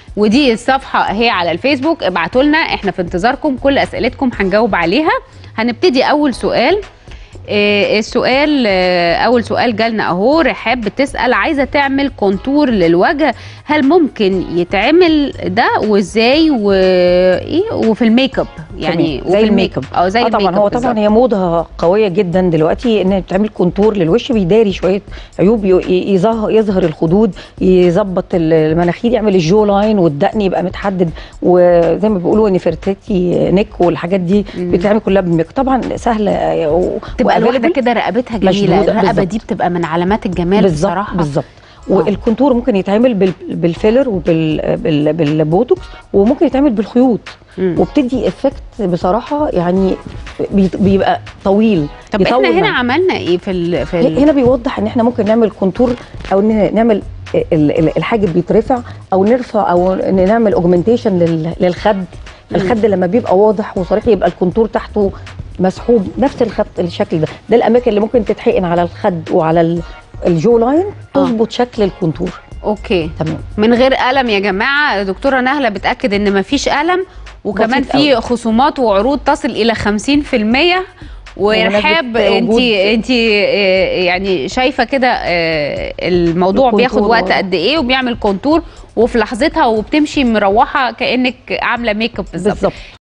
ودي الصفحه هي على الفيسبوك ابعتوا لنا احنا في انتظاركم كل اسئلتكم هنجاوب عليها هنبتدي اول سؤال آه، السؤال آه، اول سؤال جالنا اهو رحاب بتسال عايزه تعمل كونتور للوجه هل ممكن يتعمل ده وازاي وايه وفي الميك اب يعني تمام. زي وفي الميك اب اه زي آه طبعا الميك هو اب طبعا بالظبط. هي موضه قويه جدا دلوقتي ان بتعمل كونتور للوش بيداري شويه عيوب ي- ي- يظهر يظهر الخدود يظبط المناخير يعمل الجو لاين والدقن يبقى متحدد وزي ما بيقولوا نفرتتي نيك والحاجات دي مم. بتتعمل كلها بالميك اب طبعا سهله آه، و- تبقى الواحده وavailable. كده رقبتها جميله مشدودة، الرقبه بالظبط. دي بتبقى من علامات الجمال بالظبط بصراحه بالظبط آه. والكونتور ممكن يتعمل بال- بالفيلر وبالبوتوكس وممكن يتعمل بالخيوط مم. وبتدي افكت بصراحه يعني بي- بيبقى طويل طب احنا يطول هنا معاك. عملنا ايه في ال في ال هنا بيوضح ان احنا ممكن نعمل كونتور او إن نعمل ال- ال- الحاجب بيترفع او نرفع او إن نعمل اوجمنتيشن للخد الخد لما بيبقى واضح وصريح يبقى الكونتور تحته مسحوب نفس الخط الشكل ده ده الاماكن اللي ممكن تتحقن على الخد وعلى ال- الجو لاين آه. تظبط شكل الكونتور اوكي تمام من غير قلم يا جماعه دكتوره نهله بتاكد ان مفيش قلم وكمان بسيط في أوي. خصومات وعروض تصل الى 50% ورحاب بمناسبة انت وجود- انت يعني شايفه كده آه، الموضوع الكونتور بياخد وقت و- قد ايه وبيعمل كونتور وفي لحظتها وبتمشي مروحه كانك عامله ميك اب بالظبط بالظبط